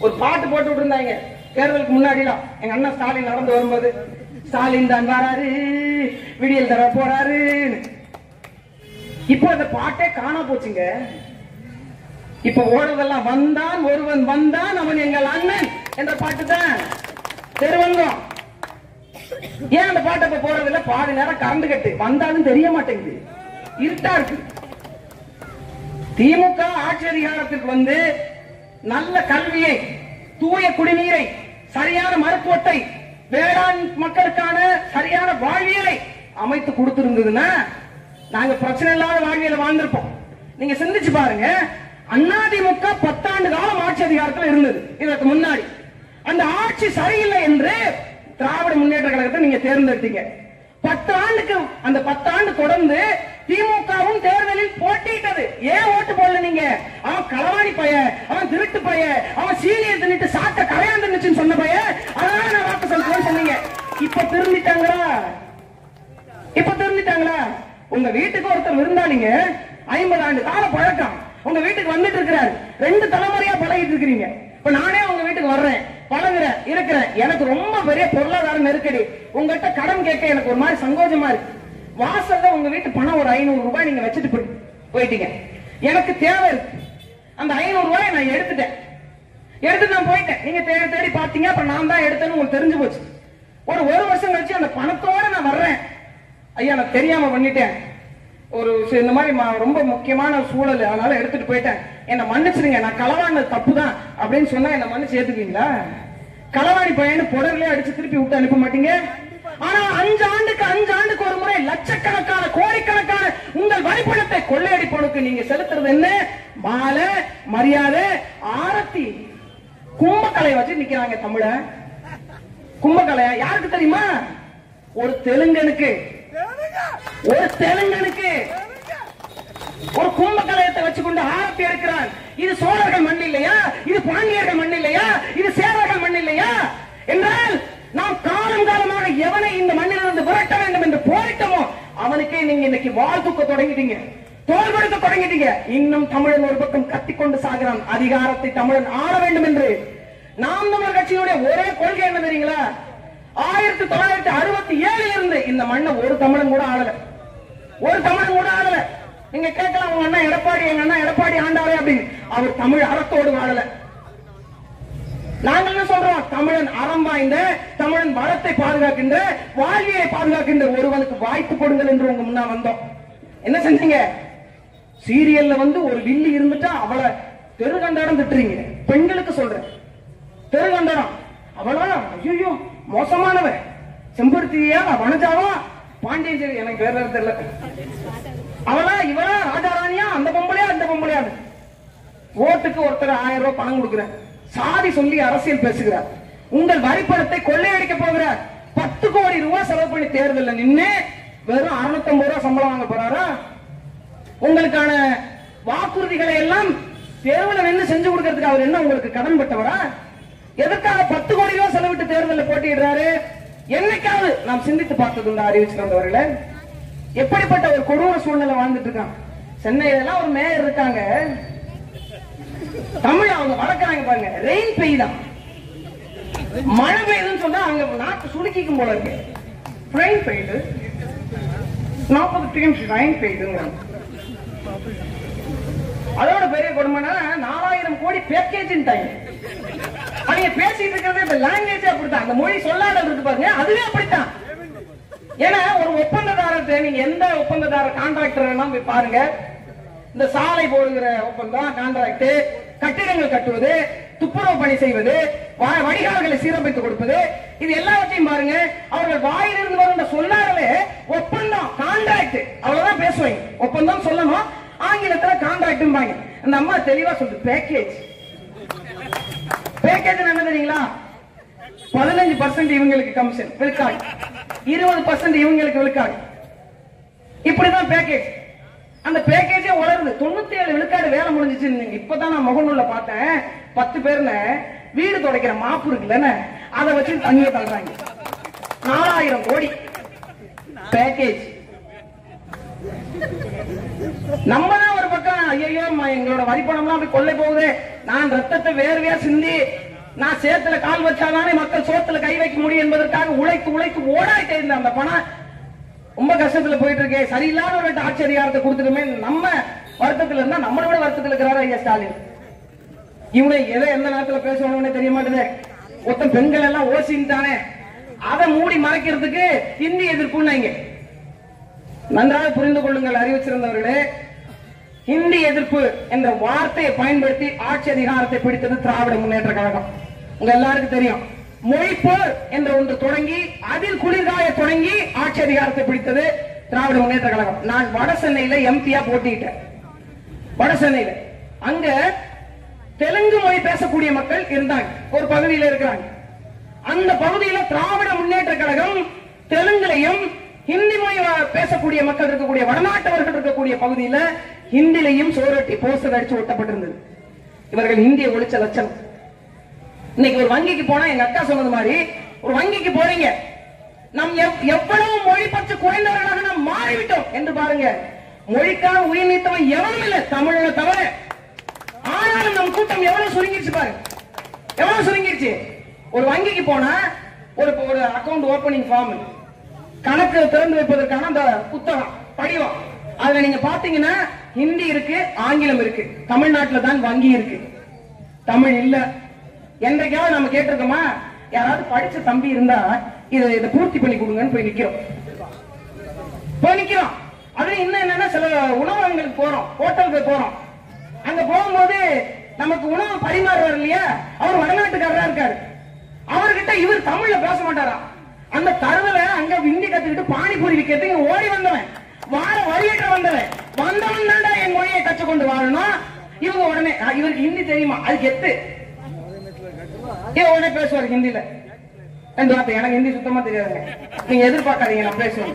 ஒரு பாட்டு போட்டு விட்டுருந்தாங்க தேர்தலுக்கு முன்னாடிலாம் எங்க அண்ணன் ஸ்டாலின் நடந்து வரும்போது ஸ்டாலின் தான் வராரு விடியல் தர போறாருன்னு இப்போ அந்த பாட்டே காணா போச்சுங்க இப்ப ஓடுவதெல்லாம் வந்தான் ஒருவன் வந்தான் அவன் எங்கள் அண்ணன் என்ற பாட்டு தான் தெருவங்கம் ஏன் அந்த பாட்டை இப்ப போறதில்ல பாதி நேரம் கரண்ட் கட்டு வந்தாலும் தெரிய மாட்டேங்குது இருட்டா இருக்கு திமுக ஆட்சி அதிகாரத்துக்கு வந்து நல்ல கல்வியை தூய குடிநீரை சரியான மருத்துவத்தை வேளாண் மக்களுக்கான சரியான வாழ்வியலை அமைத்து கொடுத்திருந்ததுன்னா நாங்க பிரச்சனை இல்லாத வாழ்வியலை வாழ்ந்திருப்போம் நீங்க சிந்திச்சு பாருங்க அதிமுக பத்தாண்டு காலம் ஆட்சி அதிகாரத்தில் இருந்தது இதற்கு முன்னாடி அந்த ஆட்சி சரியில்லை என்று திராவிட முன்னேற்ற கழகத்தை நீங்க தேர்ந்தெடுத்தீங்க பத்து ஆண்டுக்கு அந்த பத்தாண்டு தொடர்ந்து திமுகவும் தேர்தலில் போட்டியிட்டது ஏன் ஓட்டு போடல நீங்க அவன் களவாணி பைய அவன் திருட்டு பைய அவன் சீனியர் தின்னுட்டு சாக்க கரையான் தின்னுச்சுன்னு சொன்ன பைய அதனால நான் வாக்கு செலுத்துவேன்னு சொன்னீங்க இப்ப திரும்பிட்டாங்களா இப்ப திரும்பிட்டாங்களா உங்க வீட்டுக்கு ஒருத்தர் விருந்தாளிங்க ஐம்பது ஆண்டு கால பழக்கம் உங்க வீட்டுக்கு வந்துட்டு இருக்கிறாரு ரெண்டு தலைமுறையா பழகிட்டு இருக்கிறீங்க இப்ப நானே உங்க வீட்டுக்கு வர்றேன் பழகுறேன் இருக்கிறேன் எனக்கு ரொம்ப பெரிய பொருளாதார நெருக்கடி உங்ககிட்ட கடன் கேட்க எனக்கு ஒரு மாதிரி சங்கோஜமா இருக்கு வாசல்ல உங்க வீட்டு பணம் ஒரு ஐநூறு ரூபாய் நீங்க வச்சுட்டு போய்- போயிட்டீங்க எனக்கு தேவை இருக்கு அந்த ஐநூறு ரூபாய் நான் எடுத்துட்டேன் எடுத்து நான் போயிட்டேன் நீங்க தேடி தேடி பாத்தீங்க அப்ப நான் தான் எடுத்தேன்னு உங்களுக்கு தெரிஞ்சு போச்சு ஒரு ஒரு வருஷம் கழிச்சு அந்த பணத்தோட நான் வர்றேன் ஐயா நான் தெரியாம பண்ணிட்டேன் ஒரு சி- இந்த மாதிரி ம- ரொம்ப முக்கியமான சூழல் அதனால எடுத்துட்டு போயிட்டேன் என்ன மன்னிச்சிருங்க நான் களவாடினது தப்பு தான் அப்படின்னு சொன்னா என்ன மன்னிச்சு ஏத்துக்குவீங்களா களவாணி பையனு புடவிலே அடிச்சு திருப்பி விட்டு அனுப்ப மாட்டீங்க ஆனா அஞ்சு ஆண்டுக்கு அஞ்சு ஆண்டுக்கு ஒரு முறை லட்சக்கணக்கான கோடிக்கணக்கான உங்கள் வரிப்பணத்தை கொள்ளையடிப்பவனுக்கு நீங்க செலுத்துறது என்ன மாலை மரியாதை ஆரத்தி கும்பக்கலை வச்சு நிக்கிறாங்க தமிழ கும்பக்கலை யாருக்கு தெரியுமா ஒரு தெலுங்கனுக்கு ஒரு தெலுங்கனுக்கு ஒரு கும்பகலயத்தை வச்சுக்கொண்டு ஆரத்தி எடுக்கிறான் இது சோழர்கள் மண் இல்லையா இது பாண்டியர்கள் மண் இல்லையா இது சேரர்கள் மண் இல்லையா என்றால் நாம் காலம் காலமாக எவனை இந்த மண்ணிலிருந்து விரட்ட வேண்டும் என்று போரிட்டோமோ அவனுக்கே நீங்க இன்னைக்கு வாழ் தூக்க தொடங்கிட்டீங்க தோல் கொடுக்க தொடங்கிட்டீங்க இன்னும் தமிழன் ஒரு பக்கம் கத்திக்கொண்டு சாகிறான் அதிகாரத்தை தமிழன் ஆள வேண்டும் என்று நாம் தமிழர் கட்சியினுடைய ஒரே கொள்கை என்ன தெரியுங்களா ஆயிரத்தி தொள்ளாயிரத்தி அறுபத்தி ஏழுல இருந்து இந்த மண்ணை ஒரு தமிழன் கூட ஆளல ஒரு தமிழன் கூட ஆளல நீங்க கேட்கலாம் உங்க அண்ணா எடப்பாடி எங்க அண்ணா எடப்பாடி ஆண்டாரே அப்படின்னு அவர் தமிழ் அறத்தோடு வாழல நாங்கள் என்ன சொல்றோம் தமிழன் அறம் வாய்ந்த தமிழன் வளத்தை பாதுகாக்கின்ற வாழ்வியை பாதுகாக்கின்ற ஒருவனுக்கு வாய்ப்பு கொடுங்கள் என்று உங்க முன்னா வந்தோம் என்ன செஞ்சீங்க சீரியல்ல வந்து ஒரு வில்லி இருந்துட்டா அவளை தெருகண்டாடம் திட்டுறீங்க பெண்களுக்கு சொல்றேன் தெருகண்டாடம் அவளா ஐயோ மோசமானவன் செம்பருத்தியா வனஜாவா பாண்டியன் எனக்கு வேற வேற தெரியல அவளா இவளா ராஜாராணியா அந்த பொம்பளையா அந்த பொம்பளையா ஓட்டுக்கு ஒருத்தர் ஆயிரம் ரூபாய் பணம் கொடுக்கிறார் சாதி சொல்லி அரசியல் பேசுகிறார் உங்கள் வரிப்பணத்தை கொள்ளையடிக்க போகிறார் பத்து கோடி ரூபாய் செலவு பண்ணி தேர்தல்ல நின்னு வெறும் 650 ரூபாய் சம்பளம் வாங்க போறாரா உங்களுக்கான வாக்குறுதிகளை எல்லாம் தேர்தல நின்று செஞ்சு கொடுக்கறதுக்கு அவர் என்ன உங்களுக்கு கடன் பட்டவரா எதற்காக பத்து கோடி ரூபாய் செலவிட்டு தேர்தலில் போட்டியிடுறாரு என்னைக்காவது நாம் சிந்தித்து பார்த்தது இந்த அறிவிச்சு வந்தவர்களே எப்படிப்பட்ட ஒரு கொடூர சூழ்நிலை வாழ்ந்துட்டு இருக்கான் சென்னையில எல்லாம் ஒரு மேயர் இருக்காங்க தமிழ் அவங்க வளர்க்கறாங்க பாருங்க ரெயின் பெய்தான் மழை பெய்யுதுன்னு சொன்னா அங்க நாட்டு சுடுக்கிக்கும் போல இருக்கு ரெயின் பெய்யுது நாற்பது டிஎம்சி ரெயின் பெய்யுதுங்கிறாங்க அதோட பெரிய கொடுமைனா நாலாயிரம் கோடி பேக்கேஜ்ன்ட்டாங்க அவங்க பேசிட்டு இருக்கிறதே இப்ப லாங்குவேஜ் அப்படித்தான் அந்த மொழி சொல்லாத இருக்கு பாருங்க அதுவே அப்படித்தான் ஏன்னா ஒரு ஒப்பந்ததாரத்தை நீங்க எந்த ஒப்பந்ததாரர் கான்ட்ராக்டர் வேணாலும் போய் பாருங்க இந்த சாலை போடுகிற ஒப்பந்தம் கான்ட்ராக்ட் கட்டிடங்கள் கட்டுவது துப்புரவு பணி செய்வது வ- வடிகால்களை சீரமைத்து கொடுப்பது இது எல்லாவற்றையும் பாருங்க அவர்கள் வாயிலிருந்து வருகின்ற சொல்லாடலே ஒப்பந்தம் கான்ட்ராக்ட் அவ்வளவுதான் பேசுவாங்க ஒப்பந்தம் சொல்லணும் ஆங்கிலத்துல கான்ட்ராக்ட் அந்த அம்மா தெளிவா சொல்லுது பேக்கேஜ் பேக்கேஜ் என்ன தெரியுங்களா பதினஞ்சு பர்சன்ட் இவங்களுக்கு கமிஷன் விழுக்காடு இருபது பர்சன்ட் இவங்களுக்கு விழுக்காடு இப்படிதான் பேக்கேஜ் அந்த பேக்கேஜே வளருது தொண்ணூத்தி ஏழு விழுக்காடு வேலை முடிஞ்சிச்சு இப்பதான் நான் முகநூல்ல பார்த்தேன் பத்து பேர்ல வீடு துடைக்கிற மாப்பு இருக்குல்லன்னு அதை வச்சு தண்ணியை தள்ளுறாங்க நாலாயிரம் கோடி பேக்கேஜ் நம்ம தான் ஒரு பக்கம் ஐயோ எங்களோட வரி பணம்லாம் அப்படி கொள்ளை போகுது நான் ரத்தத்தை வேர்வையா சிந்தி நான் சேத்துல கால் வச்சாதானே மக்கள் சோத்துல கை வைக்க முடியும் என்பதற்காக உழைத்து உழைத்து ஓடாயிட்டே இருந்த அந்த பணம் ரொம்ப கஷ்டத்துல போயிட்டு இருக்கே சரியில்லாத ஒரு ஆட்சி அதிகாரத்தை கொடுத்துருமே நம்ம வருத்தத்துல இருந்தா நம்மளை விட வருத்தத்துல இருக்கிறாரு ஐயா ஸ்டாலின் இவனை எதை எந்த நேரத்துல பேசணும்னு தெரிய மாட்டேது மொத்தம் பெண்கள் எல்லாம் ஓசின்ட்டானே அதை மூடி மறைக்கிறதுக்கு இந்தி எதிர்ப்புன்னாங்க நன்றாக புரிந்து கொள்ளுங்கள் அறிவிச்சிருந்தவர்களே ஹிந்தி எதிர்ப்பு என்ற வார்த்தையை பயன்படுத்தி ஆட்சி அதிகாரத்தை பிடித்தது திராவிட முன்னேற்ற கழகம் உங்க எல்லாருக்கும் தெரியும் மொழிப்போர் என்ற ஒன்று தொடங்கி அதில் குளிர்காய தொடங்கி ஆட்சி அதிகாரத்தை பிடித்தது திராவிட முன்னேற்ற கழகம் நான் வட சென்னையில எம்பியா போட்டியிட்டேன் வட சென்னையில அங்க தெலுங்கு மொழி பேசக்கூடிய மக்கள் இருந்தாங்க ஒரு பகுதியில இருக்கிறாங்க அந்த பகுதியில திராவிட முன்னேற்ற கழகம் தெலுங்குலையும் ஹிந்தி மொழி வ- பேசக்கூடிய மக்கள் இருக்கக்கூடிய வடநாட்டவர்கள் இருக்கக்கூடிய பகுதியில ஹிந்திலையும் சோரட்டி போஸ்டர் அடிச்சு ஒட்டப்பட்டிருந்தது இவர்கள் ஹிந்தியை ஒழிச்ச லட்சணம் இன்னைக்கு ஒரு வங்கிக்கு போனா எங்க அக்கா சொன்னது மாதிரி ஒரு வங்கிக்கு போறீங்க நம் எவ்- எவ்வளவு மொழி பற்று குறைந்தவர்களாக நாம் மாறிவிட்டோம் என்று பாருங்க மொழிக்காக உயிர் நீத்தவன் எவனும் இல்லை தமிழ்ல தவிர ஆனாலும் நம் கூட்டம் எவ்வளவு சுருங்கிருச்சு பாருங்க எவ்வளவு சுருங்கிருச்சு ஒரு வங்கிக்கு போனா ஒரு ஒரு அக்கவுண்ட் ஓபனிங் ஃபார்ம் கணக்கு திறந்து வைப்பதற்கான அந்த புத்தகம் படிவம் அதுல நீங்க பாத்தீங்கன்னா ஹிந்தி இருக்கு ஆங்கிலம் இருக்கு தமிழ்நாட்டுல தான் வங்கி இருக்கு தமிழ் இல்ல என்றைக்காவது நம்ம கேட்டிருக்கோமா யாராவது படிச்ச தம்பி இருந்தா இதை இதை பூர்த்தி பண்ணி கொடுங்கன்னு போய் நிக்கிறோம் போய் நிக்கிறோம் அது இன்னும் என்னன்னா சில உணவகங்களுக்கு போறோம் ஹோட்டலுக்கு போறோம் அங்க போகும்போது நமக்கு உணவு பரிமாறுவார் இல்லையா அவர் வடநாட்டுக்காரரா இருக்காரு அவர்கிட்ட இவர் தமிழ்ல பேச மாட்டாரா அந்த தருவல அங்க ஹிந்தி கத்துக்கிட்டு பானிபூரி விக்கிறதுக்கு இங்க ஓடி வந்தவன் வார வழியிட்ட வந்தவன் வந்தவன் தான்டா என் மொழியை கற்றுக்கொண்டு வாழணும் இவங்க உடனே "ஆ, இவருக்கு ஹிந்தி தெரியுமா அதுக்கு எத்து ஏன் உடனே பேசுவார் ஹிந்தில ரெண்டு வார்த்தை எனக்கு ஹிந்தி சுத்தமா தெரியாதுங்க நீங்க எதிர்பார்க்காதீங்க நான் பேசுவேன்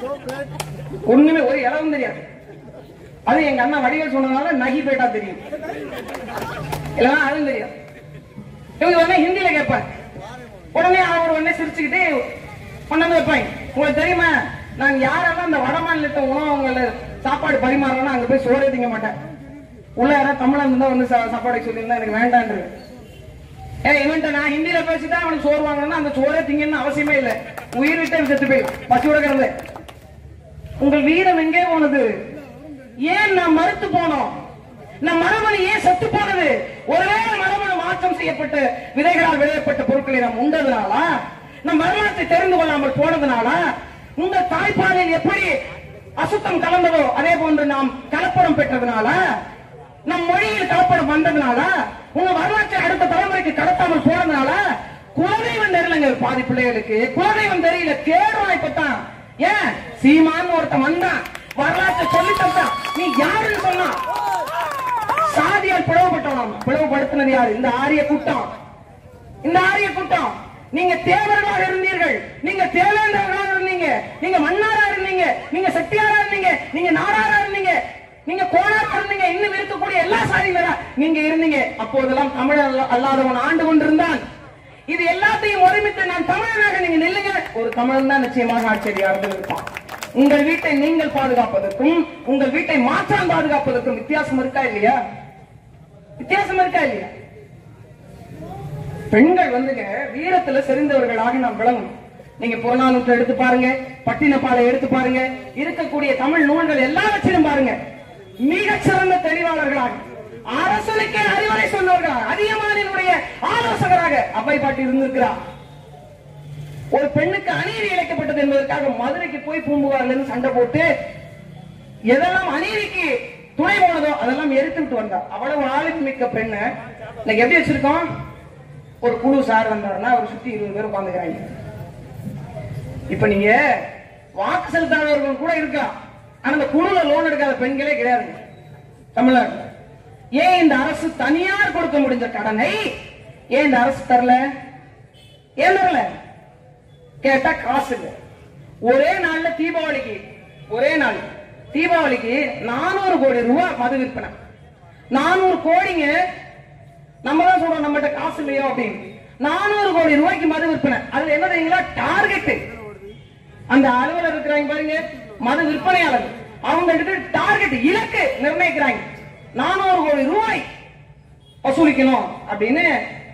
ஒண்ணுமே ஒரு இளவும் தெரியாது அது எங்க அண்ணா வடிவேல் சொன்னதுனால நகி பேட்டா தெரியும் இல்லைன்னா அதுவும் தெரியும் இவங்க உடனே ஹிந்தில கேட்பார் உடனே அவர் உடனே சிரிச்சுக்கிட்டு கொண்டாந்து வைப்பாங்க உங்களுக்கு தெரியுமா நான் யாரெல்லாம் அந்த வட மாநிலத்தை உணவகங்கள்ல சாப்பாடு பரிமாறணும் அங்க போய் சோறே திங்க மாட்டேன் உள்ள யாராவது தமிழா இருந்தா வந்து சா- சாப்பாடு சொல்லியிருந்தா எனக்கு வேண்டான்றது ஏ இவன்ட்ட நான் ஹிந்தியில பேசிட்டா அவனுக்கு சோறு வாங்கணும்னா அந்த சோறே திங்கன்னு அவசியமே இல்ல உயிர் விட்டு செத்து போய் பசியோட கிடந்து உங்கள் வீரம் எங்கே போனது ஏன் நாம் மறுத்து போனோம் நம் மரபணு ஏன் செத்து போனது ஒருவேளை மரபணு மாற்றம் செய்யப்பட்ட விதைகளால் விளையப்பட்ட பொருட்களை நாம் உண்டதுனாலா நம் மரணத்தை தெரிந்து கொள்ளாமல் போனதுனாலா உங்கள் தாய்ப்பாலில் எப்படி அசுத்தம் கலந்ததோ அதே போன்று நாம் கலப்படம் பெற்றதுனால நம் மொழியில் கலப்படம் வந்ததுனால உங்க வரலாற்றை அடுத்த தலைமுறைக்கு கடத்தாமல் போனதுனால குலதெய்வம் தெரியலங்க பாதி பிள்ளைகளுக்கு குலதெய்வம் தெரியல தேடுவான் இப்பதான் ஏன் சீமான் ஒருத்தன் வந்தான் வரலாற்றை சொல்லி தந்தான் நீ யாருன்னு சொன்னான் சாதியால் பிளவுபட்டோம் பிளவுபடுத்தினது யாரு இந்த ஆரிய கூட்டம் இந்த ஆரிய கூட்டம் நீங்க தேவர்களாக இருந்தீர்கள் நீங்க தேவேந்திரர்களாக இருந்தீங்க நீங்க மன்னாரா இருந்தீங்க நீங்க செட்டியாரா இருந்தீங்க நீங்க நாடாரா இருந்தீங்க நீங்க கோணாரா இருந்தீங்க இன்னும் இருக்கக்கூடிய எல்லா சாதியினரா நீங்க இருந்தீங்க அப்போதெல்லாம் தமிழ் அல்ல- அல்லாதவன் ஆண்டு கொண்டிருந்தான் இது எல்லாத்தையும் ஒருமித்து நான் தமிழனாக நீங்க நில்லுங்க ஒரு தமிழன் தான் நிச்சயமாக ஆச்சரியார்கள் இருப்பான் உங்கள் வீட்டை நீங்கள் பாதுகாப்பதற்கும் உங்கள் வீட்டை மாற்றான் பாதுகாப்பதற்கும் வித்தியாசம் இருக்கா இல்லையா வித்தியாசம் இருக்கா இல்லையா பெண்கள் வந்துங்க வீரத்துல செறிந்தவர்களாக நாம் விளங்கணும் நீங்க புறநானூற்றை எடுத்து பாருங்க பட்டினப்பாலை எடுத்து பாருங்க இருக்கக்கூடிய தமிழ் நூல்கள் எல்லாவற்றிலும் பாருங்க மிகச் சிறந்த தெளிவாளர்களாக அரசனுக்கே அறிவுரை சொன்னவர்களாக அதிகமானினுடைய ஆலோசகராக அவ்வை பாட்டி இருந்திருக்கிறார் ஒரு பெண்ணுக்கு அநீதி இழைக்கப்பட்டது என்பதற்காக மதுரைக்கு போய் பூம்புகார்ல இருந்து சண்டை போட்டு எதெல்லாம் அநீதிக்கு துணை போனதோ அதெல்லாம் எரித்து விட்டு வந்தா அவ்வளவு ஆளுக்கு மிக்க பெண்ணு இன்னைக்கு எப்படி வச்சிருக்கோம் ஒரு குழு சார் வந்தாருன்னா ஒரு சுத்தி இருபது பேர் உட்காந்துக்கிறாங்க இப்ப நீங்க வாக்கு செலுத்தாதவர்கள் கூட இருக்கலாம் ஆனா அந்த குழுல லோன் எடுக்காத பெண்களே கிடையாதுங்க தமிழ்நாட்டுல ஏன் இந்த அரசு தனியார் கொடுக்க முடிஞ்ச கடனை ஏன் இந்த அரசு தரல ஏன் தரல கேட்டா காசு இல்ல ஒரே நாள்ல தீபாவளிக்கு ஒரே நாள் தீபாவளிக்கு நானூறு கோடி ரூபாய் மது விற்பனை நானூறு கோடிங்க நம்ம தான் சொல்றோம் நம்மகிட்ட காசு இல்லையோ அப்படின்னு நானூறு கோடி ரூபாய்க்கு மது விற்பனை அதுல என்ன தெரியுங்களா டார்கெட் அந்த அலுவலர் இருக்கிறாங்க பாருங்க மது விற்பனையாளர் அவங்க கிட்ட டார்கெட் இலக்கு நிர்ணயிக்கிறாங்க நானூறு கோடி ரூபாய் வசூலிக்கணும் அப்படின்னு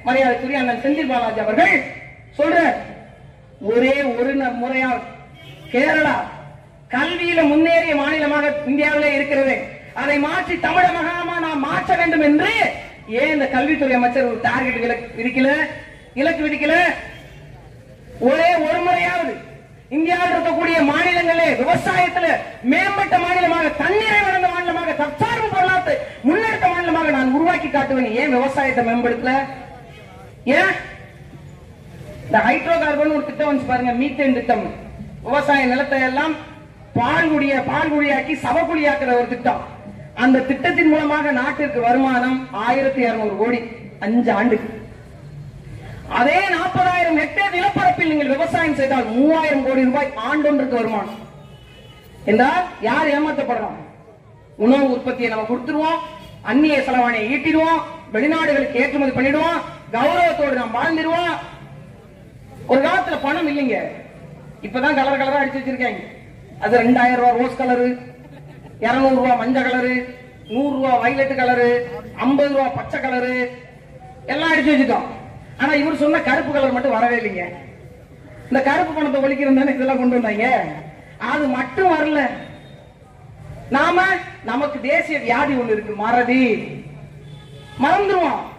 மரியாதைக்குரிய அண்ணன் செந்தில் பாலாஜி அவர்கள் சொல்ற ஒரே ஒரு ந- முறையா கேரளா கல்வியில முன்னேறிய மாநிலமாக இந்தியாவிலே இருக்கிறது அதை மாற்றி தமிழகமா நாம் மாற்ற வேண்டும் என்று ஏன் இந்த கல்வித்துறை அமைச்சர் ஒரு டார்கெட் விதிக்கல இலக்கு விதிக்கல ஒரே ஒரு முறையாவது இந்தியாவில் இருக்கக்கூடிய மாநிலங்களே விவசாயத்துல மேம்பட்ட மாநிலமாக தண்ணீரை வளர்ந்த மாநிலமாக தற்சார்பு பொருளாதாரத்தை முன்னெடுத்த மாநிலமாக நான் உருவாக்கி காட்டுவேன் ஏன் விவசாயத்தை மேம்படுத்தல ஏன் இந்த ஹைட்ரோ கார்பன் ஒரு திட்டம் வந்து பாருங்க மீத்தேன் திட்டம் விவசாய நிலத்தை எல்லாம் பால்குடிய பால்குடியாக்கி சவக்குழியாக்குற ஒரு திட்டம் அந்த திட்டத்தின் மூலமாக நாட்டிற்கு வருமானம் ஆயிரத்தி இருநூறு கோடி அஞ்சு ஆண்டுக்கு அதே நாற்பதாயிரம் ஹெக்டேர் நிலப்பரப்பில் நீங்கள் விவசாயம் செய்தால் மூவாயிரம் கோடி ரூபாய் ஆண்டொன்றுக்கு வருமானம் என்றால் யார் ஏமாற்றப்படுறோம் உணவு உற்பத்தியை நம்ம கொடுத்துருவோம் அந்நிய செலவாணியை ஈட்டிடுவோம் வெளிநாடுகளுக்கு ஏற்றுமதி பண்ணிடுவோம் கௌரவத்தோடு நாம் வாழ்ந்துருவோம் ஒரு காலத்துல பணம் இல்லைங்க இப்பதான் கலர் கலரா அடிச்சு வச்சிருக்காங்க அது ரெண்டாயிரம் ரூபாய் ரோஸ் கலரு இருநூறு ரூபாய் மஞ்சள் கலரு நூறு ரூபாய் வயலட் கலரு ஐம்பது ரூபாய் பச்சை கலரு எல்லாம் அடிச்சு வச்சுட்டோம் ஆனா இவர் சொன்ன கருப்பு கலர் மட்டும் வரவே இல்லைங்க இந்த கருப்பு பணத்தை ஒழிக்கிறது தானே இதெல்லாம் கொண்டு வந்தாங்க அது மட்டும் வரல நாம நமக்கு தேசிய வியாதி ஒண்ணு இருக்கு மறதி மறந்துருவோம்